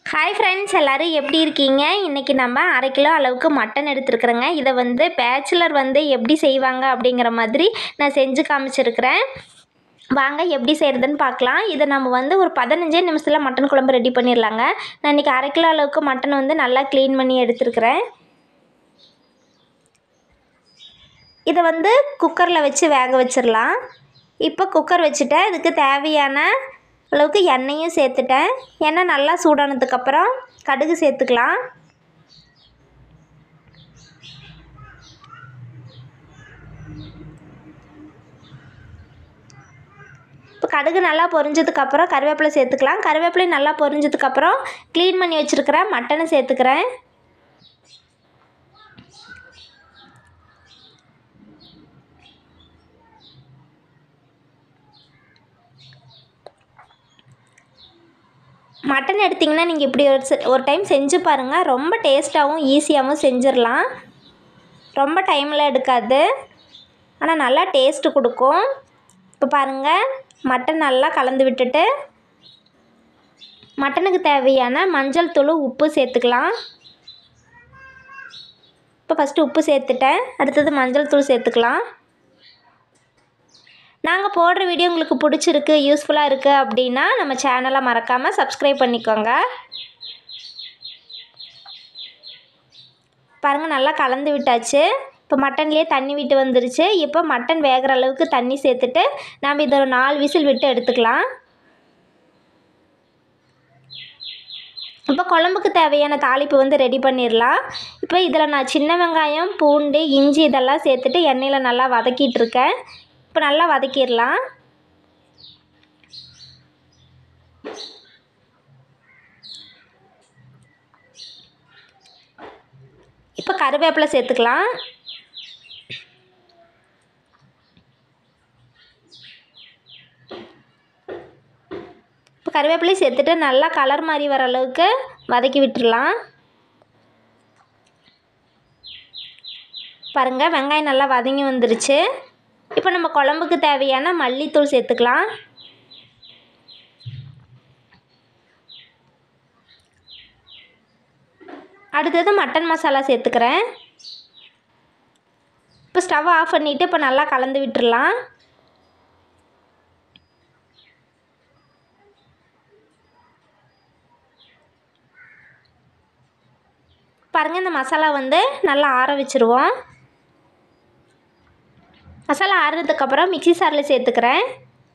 hi friends எல்லோரும் எப்படி இருக்கீங்க இன்றைக்கி நம்ம அரை கிலோ அளவுக்கு மட்டன் எடுத்துருக்குறேங்க இதை வந்து பேச்சுலர் வந்து எப்படி செய்வாங்க அப்படிங்கிற மாதிரி நான் செஞ்சு காமிச்சிருக்கிறேன் வாங்க எப்படி செய்கிறதுன்னு பார்க்கலாம் இதை நம்ம வந்து ஒரு பதினஞ்சே நிமிஷத்தில் மட்டன் குழம்பு ரெடி பண்ணிடலாங்க நான் இன்றைக்கி அரை கிலோ அளவுக்கு மட்டன் வந்து நல்லா க்ளீன் பண்ணி எடுத்துருக்கிறேன் இதை வந்து குக்கரில் வச்சு வேக வச்சிடலாம் இப்போ குக்கர் வச்சுட்டேன் இதுக்கு தேவையான அளவுக்கு எண்ணெயும் சேர்த்துட்டேன் எண்ணெய் நல்லா சூடானதுக்கப்புறம் கடுகு சேர்த்துக்கலாம் இப்போ கடுகு நல்லா பொரிஞ்சதுக்கப்புறம் கருவேப்பிலை சேர்த்துக்கலாம் கருவேப்பிலை நல்லா பொரிஞ்சதுக்கப்புறம் க்ளீன் பண்ணி வச்சுருக்கிற மட்டனை சேர்த்துக்கிறேன் மட்டன் எடுத்திங்கன்னா நீங்கள் இப்படி ஒரு செ- ஒரு டைம் செஞ்சு பாருங்கள் ரொம்ப டேஸ்ட்டாகவும் ஈஸியாகவும் செஞ்சிடலாம் ரொம்ப டைம்லாம் எடுக்காது ஆனால் நல்லா டேஸ்ட்டு கொடுக்கும் இப்போ பாருங்கள் மட்டன் நல்லா கலந்து விட்டுட்டு மட்டனுக்கு தேவையான மஞ்சள் தூள் உப்பு சேர்த்துக்கலாம் இப்போ ஃபஸ்ட்டு உப்பு சேர்த்துட்டேன் அடுத்தது மஞ்சள் தூள் சேர்த்துக்கலாம் நாங்கள் போடுற வீடியோ உங்களுக்கு பிடிச்சிருக்கு யூஸ்ஃபுல்லாக இருக்குது அப்படின்னா நம்ம சேனலை மறக்காமல் சப்ஸ்கிரைப் பண்ணிக்கோங்க பாருங்கள் நல்லா கலந்து விட்டாச்சு இப்போ மட்டன்லேயே தண்ணி விட்டு வந்துருச்சு இப்போ மட்டன் வேகிற அளவுக்கு தண்ணி சேர்த்துட்டு நாம் இதை ஒரு நாலு விசில் விட்டு எடுத்துக்கலாம் இப்போ குழம்புக்கு தேவையான தாளிப்பு வந்து ரெடி பண்ணிடலாம் இப்போ இதில் நான் சின்ன வெங்காயம் பூண்டு இஞ்சி இதெல்லாம் சேர்த்துட்டு எண்ணெயில் நல்லா வதக்கிட்டு இருக்கேன் இப்போ நல்லா வதக்கிடலாம் இப்போ கருவேப்பிலை சேர்த்துக்கலாம் இப்போ கருவேப்பிலையும் சேர்த்துட்டு நல்லா கலர் மாதிரி வர அளவுக்கு வதக்கி விட்டுறலாம் பாருங்கள் வெங்காயம் நல்லா வதங்கி வந்துருச்சு இப்போ நம்ம குழம்புக்கு தேவையான மல்லித்தூள் சேர்த்துக்கலாம் அடுத்தது மட்டன் மசாலா சேர்த்துக்கிறேன் இப்போ ஸ்டவ் ஆஃப் பண்ணிவிட்டு இப்போ நல்லா கலந்து விட்டுறலாம் பாருங்கள் இந்த மசாலா வந்து நல்லா ஆற வச்சுருவோம் மசாலா ஆறுனதுக்கப்புறம் மிக்ஸி சாரில் சேர்த்துக்கிறேன்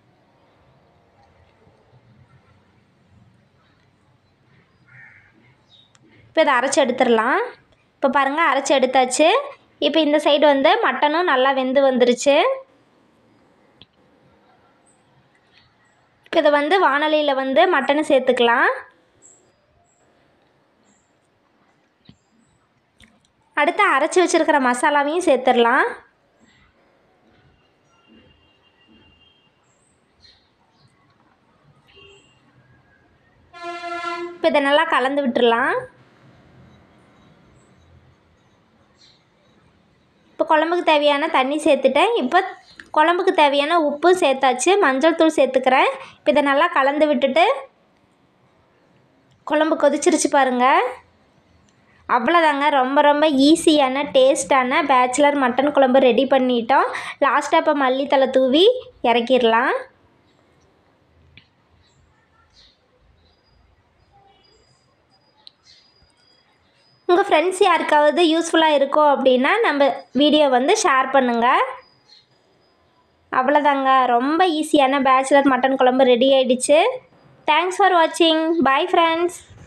இப்போ இதை அரைச்சி எடுத்துடலாம் இப்போ பாருங்கள் அரைச்சி எடுத்தாச்சு இப்போ இந்த சைடு வந்து மட்டனும் நல்லா வெந்து வந்துருச்சு இப்போ இதை வந்து வானலியில் வந்து மட்டனை சேர்த்துக்கலாம் அடுத்து அரைச்சி வச்சுருக்கிற மசாலாவையும் சேர்த்துடலாம் இப்போ இதை நல்லா கலந்து விட்டுறலாம் இப்போ குழம்புக்கு தேவையான தண்ணி சேர்த்துட்டேன் இப்போ குழம்புக்கு தேவையான உப்பு சேர்த்தாச்சு மஞ்சள் தூள் சேர்த்துக்கிறேன் இப்போ இதை நல்லா கலந்து விட்டுட்டு குழம்பு கொதிச்சிருச்சு பாருங்கள் அவ்வளோதாங்க ரொம்ப ரொம்ப ஈஸியான டேஸ்டான பேச்சுலர் மட்டன் குழம்பு ரெடி பண்ணிட்டோம் லாஸ்ட்டாக இப்போ மல்லித்தலை தூவி இறக்கிடலாம் உங்கள் ஃப்ரெண்ட்ஸ் யாருக்காவது யூஸ்ஃபுல்லாக இருக்கும் அப்படின்னா நம்ம வீடியோ வந்து ஷேர் பண்ணுங்கள் அவ்வளோதாங்க ரொம்ப ஈஸியான பேச்சுலர் மட்டன் குழம்பு ரெடி ஆயிடுச்சு தேங்க்ஸ் ஃபார் வாட்சிங் பாய் ஃப்ரெண்ட்ஸ்